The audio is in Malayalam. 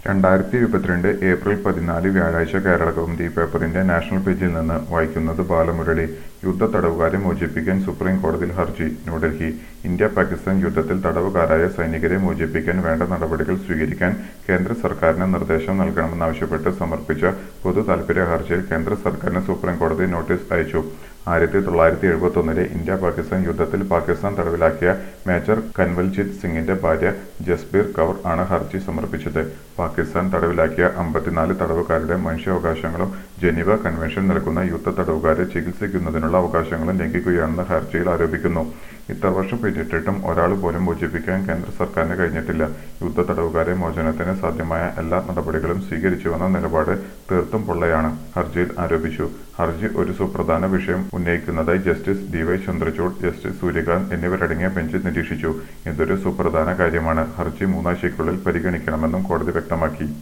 രണ്ടായിരത്തി ഇരുപത്തിരണ്ട് ഏപ്രിൽ പതിനാല് വ്യാഴാഴ്ച കേരള കൗമുദി പേപ്പറിന്റെ നാഷണൽ പേജിൽ നിന്ന് വായിക്കുന്നത് ബാലമുരളി യുദ്ധ തടവുകാരെ മോചിപ്പിക്കാൻ സുപ്രീം കോടതിയിൽ ഹർജി ന്യൂഡൽഹി ഇന്ത്യ പാകിസ്ഥാൻ യുദ്ധത്തിൽ തടവുകാരായ സൈനികരെ മോചിപ്പിക്കാൻ വേണ്ട നടപടികൾ സ്വീകരിക്കാൻ കേന്ദ്ര സർക്കാരിന് നിർദ്ദേശം നൽകണമെന്നാവശ്യപ്പെട്ട് സമർപ്പിച്ച പൊതു താൽപര്യ ഹർജിയിൽ കേന്ദ്ര സർക്കാരിന് സുപ്രീം കോടതി നോട്ടീസ് അയച്ചു ആയിരത്തി തൊള്ളായിരത്തി എഴുപത്തൊന്നിലെ ഇന്ത്യ പാകിസ്ഥാൻ യുദ്ധത്തിൽ പാകിസ്ഥാൻ തടവിലാക്കിയ മേജർ കൻവൽജിത് സിംഗിന്റെ ഭാര്യ ജസ്ബീർ കൗർ ആണ് ഹർജി സമർപ്പിച്ചത് പാകിസ്ഥാൻ തടവിലാക്കിയ അമ്പത്തിനാല് തടവുകാരുടെ മനുഷ്യാവകാശങ്ങളും ജനീവ കൺവെൻഷൻ നൽകുന്ന യുദ്ധ തടവുകാരെ ചികിത്സിക്കുന്നതിനുള്ള അവകാശങ്ങളും ലംഘിക്കുകയാണെന്ന് ഹർജിയിൽ ആരോപിക്കുന്നു ഇത്ര വർഷം പിന്നിട്ടിട്ടും ഒരാൾ പോലും മോചിപ്പിക്കാൻ കേന്ദ്ര സർക്കാരിന് കഴിഞ്ഞിട്ടില്ല യുദ്ധ തടവുകാരെ മോചനത്തിന് സാധ്യമായ എല്ലാ നടപടികളും സ്വീകരിച്ചുവെന്ന നിലപാട് തീർത്തും പൊള്ളയാണ് ഹർജിയിൽ ആരോപിച്ചു ഹർജി ഒരു സുപ്രധാന വിഷയം ഉന്നയിക്കുന്നതായി justice D Y Chandrachud justice Suryakant എന്നിവരടങ്ങിയ ബെഞ്ച് നിരീക്ഷിച്ചു ഇതൊരു സുപ്രധാന കാര്യമാണ് ഹർജി മൂന്നാഴ്ചയ്ക്കുള്ളിൽ പരിഗണിക്കണമെന്നും കോടതി വ്യക്തമാക്കി